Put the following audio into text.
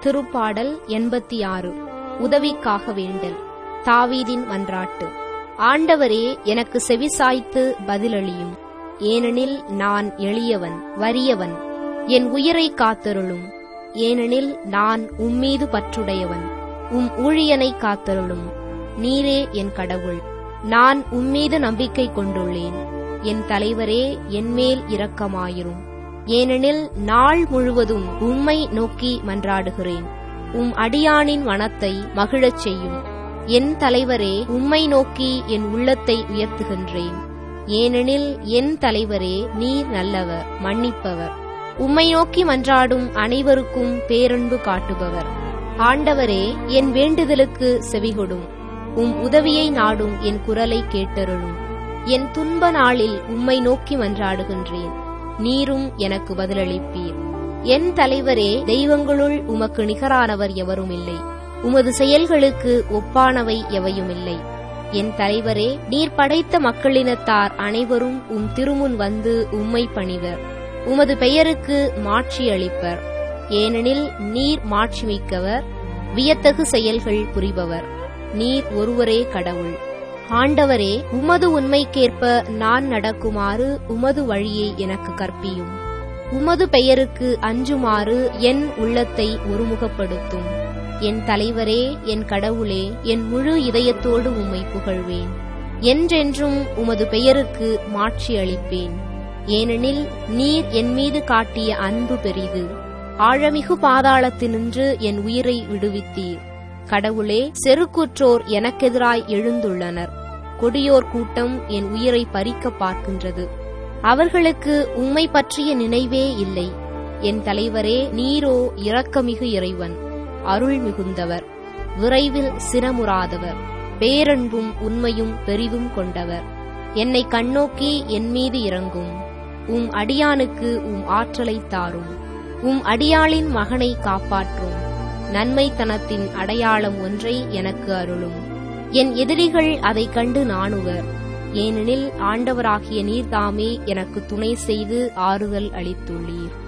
திருப்பாடல் எண்பத்தி ஆறு உதவிக்காக வேண்டல் தாவீதின் மன்றாட்டு ஆண்டவரே எனக்கு செவிசாய்த்து பதிலளியும் ஏனெனில் நான் எளியவன் வறியவன் என் உயிரை காத்தருளும் ஏனெனில் நான் உம்மீது பற்றுடையவன் உம் ஊழியனை காத்தருளும் நீரே என் கடவுள் நான் உம்மீது நம்பிக்கை கொண்டுள்ளேன் என் தலைவரே என்மேல் இரக்கமாயிரும் ஏனெனில் நாள் முழுவதும் உம்மை நோக்கி மன்றாடுகிறேன் உம் அடியானின் மனத்தை மகிழச் செய்யும் என் தலைவரே உம்மை நோக்கி என் உள்ளத்தை உயர்த்துகின்றேன் ஏனெனில் என் தலைவரே நீர் நல்லவர் மன்னிப்பவர் உம்மை நோக்கி மன்றாடும் அனைவருக்கும் பேரன்பு காட்டுபவர் ஆண்டவரே என் வேண்டுதலுக்கு செவிகொடும் உம் உதவியை நாடும் என் குரலை கேட்டருளும் என் துன்ப நாளில் உம்மை நோக்கி மன்றாடுகின்றேன் நீரும் எனக்கு பதிலளிப்பீர் என் தலைவரே தெய்வங்களுள் உமக்கு நிகரானவர் எவரும் இல்லை உமது செயல்களுக்கு ஒப்பானவை எவையுமில்லை என் தலைவரே நீர் படைத்த மக்களினத்தார் அனைவரும் உம் திருமுன் வந்து உம்மை பணிவர் உமது பெயருக்கு மாட்சி அளிப்பர் ஏனெனில் நீர் மாட்சிமிக்கவர் வியத்தகு செயல்கள் புரிபவர் நீர் ஒருவரே கடவுள் ஆண்டவரே உமது உண்மைக்கேற்ப நான் நடக்குமாறு உமது வழியை எனக்கு கற்பியும் உமது பெயருக்கு அஞ்சுமாறு என் உள்ளத்தை ஒருமுகப்படுத்தும் என் தலைவரே என் கடவுளே என் முழு இதயத்தோடு உம்மை புகழ்வேன் என்றென்றும் உமது பெயருக்கு மாட்சி அளிப்பேன் ஏனெனில் நீர் என் மீது காட்டிய அன்பு பெரிது ஆழமிகு பாதாளத்தினின்று என் உயிரை விடுவித்தீர் கடவுளே செருக்குற்றோர் எனக்கெதிராய் எழுந்துள்ளனர் கொடியோர் கூட்டம் என் உயிரை பறிக்க பார்க்கின்றது அவர்களுக்கு உம்மை பற்றிய நினைவே இல்லை என் தலைவரே நீரோ இரக்கமிகு இறைவன் அருள் மிகுந்தவர் விரைவில் சிரமுறாதவர் பேரன்பும் உண்மையும் பெரிதும் கொண்டவர் என்னை கண்ணோக்கி என் மீது இறங்கும் உம் அடியானுக்கு உம் ஆற்றலை தாரும் உம் அடியாளின் மகனை காப்பாற்றும் நன்மைத்தனத்தின் அடையாளம் ஒன்றை எனக்கு அருளும் என் எதிரிகள் அதைக் கண்டு நாணுவர் ஏனெனில் ஆண்டவராகிய நீர்தாமே எனக்கு துணை செய்து ஆறுதல் அளித்துள்ளீர்